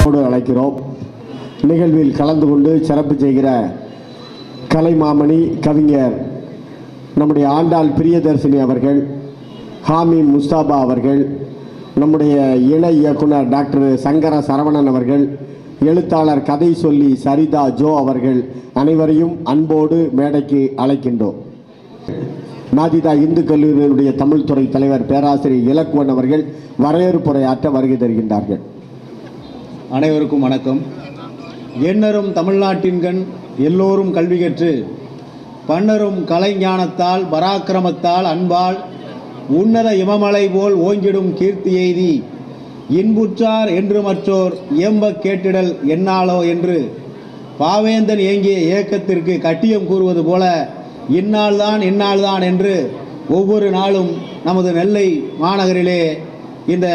அன்போடு அழைக்கிறோம் நிகழ்வில் கலந்து கொண்டு சிறப்பு செய்கிற கலைமாமணி கவிஞர் நம்முடைய ஆண்டாள் பிரியதர்சினி அவர்கள் ஹாமி முஸ்தாபா அவர்கள் நம்முடைய இணை இயக்குனர் டாக்டர் சங்கர சரவணன் அவர்கள் எழுத்தாளர் கதை சொல்லி சரிதா ஜோ அவர்கள் அனைவரையும் அன்போடு மேடைக்கு அழைக்கின்றோம் நாதிதா இந்து கல்லூரியினுடைய தமிழ் துறை தலைவர் பேராசிரியர் இலக்குவன் அவர்கள் வரவேற்புரையாற்ற வருகை தருகின்றார்கள் அனைவருக்கும் வணக்கம் எண்ணரும் தமிழ்நாட்டின் கண் எல்லோரும் கல்வி கற்று பன்னரும் கலைஞானத்தால் பராக்கிரமத்தால் அன்பால் உன்னத இமமலை போல் ஓங்கிடும் கீர்த்தி எய்தி இன்புற்றார் என்று மற்றோர் இயம்பக் கேட்டிடல் என்னாலோ என்று பாவேந்தன் ஏங்கிய இயக்கத்திற்கு கட்டியம் கூறுவது போல இந்நாள்தான் இந்நாள்தான் என்று ஒவ்வொரு நாளும் நமது நெல்லை மாநகரிலே இந்த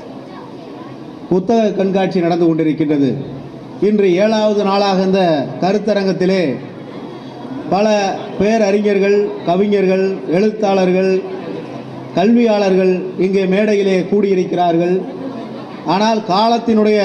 புத்தக கண்காட்சி நடந்து கொண்டிருக்கின்றது இன்று ஏழாவது நாளாக இந்த கருத்தரங்கத்திலே பல பேரறிஞர்கள் கவிஞர்கள் எழுத்தாளர்கள் கல்வியாளர்கள் இங்கே மேடையிலே கூடியிருக்கிறார்கள் ஆனால் காலத்தினுடைய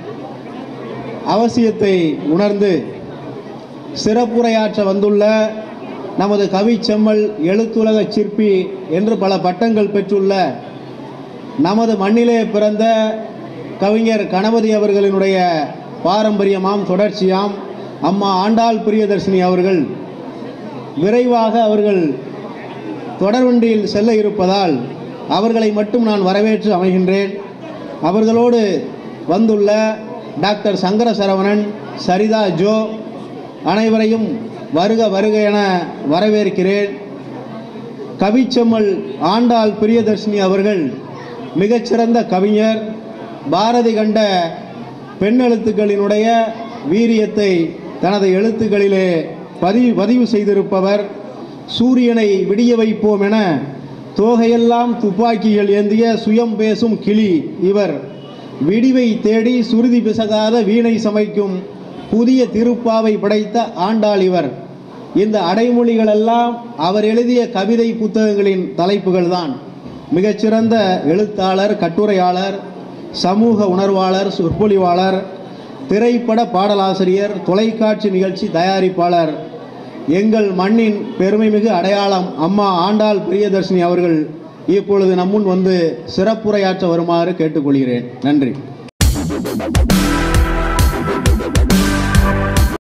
அவசியத்தை உணர்ந்து சிறப்புரையாற்ற வந்துள்ள நமது கவிச்செம்மல் எழுத்துலக சிற்பி என்று பல பட்டங்கள் பெற்றுள்ள நமது மண்ணிலே பிறந்த கவிஞர் கணபதி அவர்களினுடைய பாரம்பரியமாம் தொடர்ச்சியாம் அம்மா ஆண்டாள் பிரியதர்ஷினி அவர்கள் விரைவாக அவர்கள் தொடர்வண்டியில் செல்ல இருப்பதால் அவர்களை மட்டும் நான் வரவேற்று அமைகின்றேன் அவர்களோடு வந்துள்ள டாக்டர் சங்கர சரவணன் சரிதா ஜோ அனைவரையும் வருக வருக என வரவேற்கிறேன் கவிச்செம்மல் ஆண்டாள் பிரியதர்ஷினி அவர்கள் மிகச்சிறந்த கவிஞர் பாரதி கண்ட பெண்ணெழுத்துக்களினுடைய வீரியத்தை தனது எழுத்துக்களிலே பதிவு பதிவு செய்திருப்பவர் சூரியனை விடிய வைப்போம் என தோகையெல்லாம் துப்பாக்கிகள் ஏந்திய சுயம் பேசும் கிளி இவர் விடிவை தேடி சுருதி பிசகாத வீணை சமைக்கும் புதிய திருப்பாவை படைத்த ஆண்டாள் இவர் இந்த அடைமொழிகளெல்லாம் அவர் எழுதிய கவிதை புத்தகங்களின் தலைப்புகள்தான் மிகச்சிறந்த எழுத்தாளர் கட்டுரையாளர் சமூக உணர்வாளர் சொற்பொழிவாளர் திரைப்பட பாடலாசிரியர் தொலைக்காட்சி நிகழ்ச்சி தயாரிப்பாளர் எங்கள் மண்ணின் பெருமைமிகு அடையாளம் அம்மா ஆண்டாள் பிரியதர்ஷினி அவர்கள் இப்பொழுது நம்முன் வந்து சிறப்புரையாற்ற வருமாறு கேட்டுக்கொள்கிறேன் நன்றி